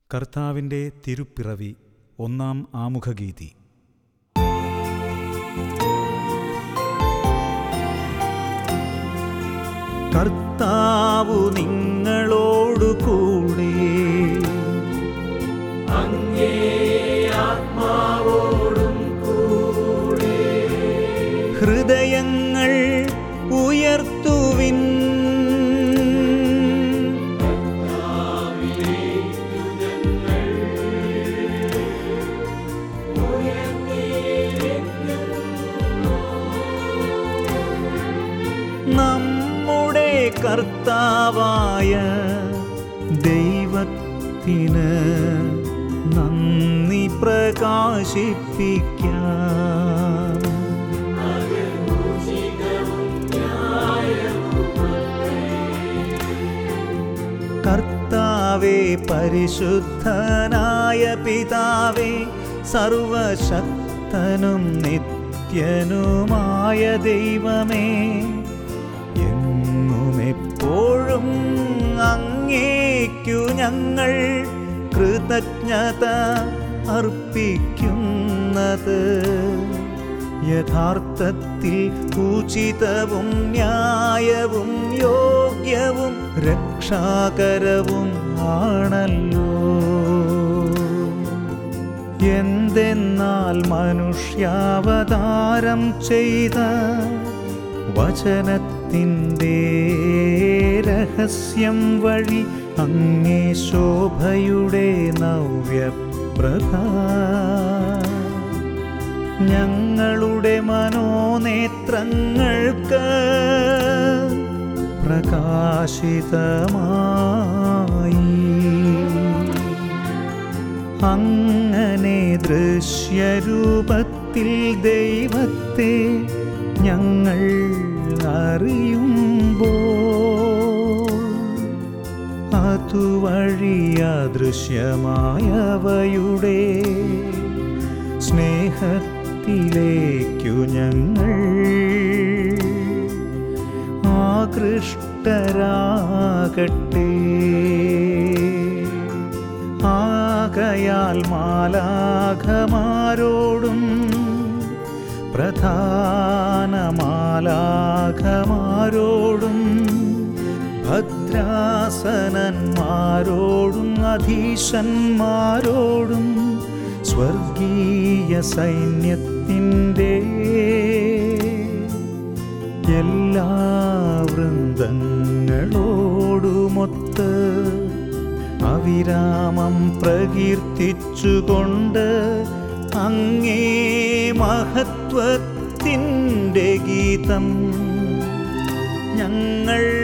കർത്താവിൻ്റെ തിരുപ്പിറവി ഒന്നാം ആമുഖഗീതി കർത്താവു നിങ്ങളോടു കൂടെ ഹൃദയങ്ങൾ ഉയർത്തുവിൻ നമ്മുടെ കർത്താവായ ദൈവത്തിന് നന്ദി പ്രകാശിപ്പിക്കാം കർത്താവേ പരിശുദ്ധനായ പിതാവേ സർവശക്തനും നിത്യനുമായ ദൈവമേ എന്നും എപ്പോഴും അങ്ങേക്കു ഞങ്ങൾ കൃതജ്ഞത അർപ്പിക്കുന്നത് യഥാർത്ഥത്തിൽ ഉചിതവും ന്യായവും യോഗ്യവും രക്ഷാകരവും ആണല്ലോ എന്തെന്നാൽ മനുഷ്യാവതാരം ചെയ്ത വചനത്തിൻ്റെ രഹസ്യം വഴി അങ്ങേ ശോഭയുടെ നവ്യപ്രഭ ഞങ്ങളുടെ മനോനേത്രങ്ങൾക്ക് പ്രകാശിതമായി അങ്ങനെ ദൃശ്യരൂപത്തിൽ ദൈവത്തെ ഞങ്ങൾ അറിയുമ്പോൾ അതുവഴി അദൃശ്യമായവയുടെ സ്നേഹത്തിലേക്കു ഞങ്ങൾ ആകൃഷ്ടരാകട്ടെ ആകയാൽ മാലാഖമാരോടും പ്രധാന മാലാഖമാരോടും ഭദ്രാസനന്മാരോടും അധീശന്മാരോടും സ്വർഗീയ സൈന്യത്തിൻ്റെ എല്ലാ വൃന്ദങ്ങളോടുമൊത്ത് അവിരാമം പ്രകീർത്തിച്ചുകൊണ്ട് അങ്ങേ മഹത്വത്തിൻ്റെ ഗീതം ഞങ്ങൾ